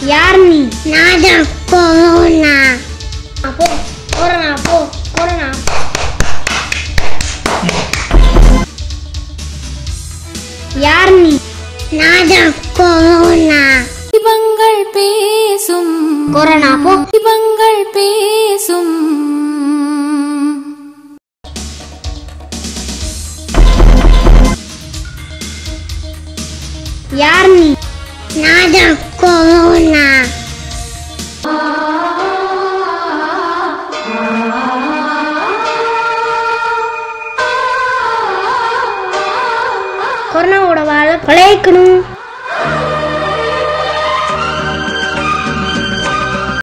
யார் நீ நான் தான் கொரோனா அப்போ கொரோனா போ கொரோனா யார் நீ நான் தான் கொரோனா இவங்கள் பேசும் கொரோனா போ இவங்கள் பேசும் யார் நீ நான் தான் கொரோனா கொரோனாவோட வாழ பழைக்கணும்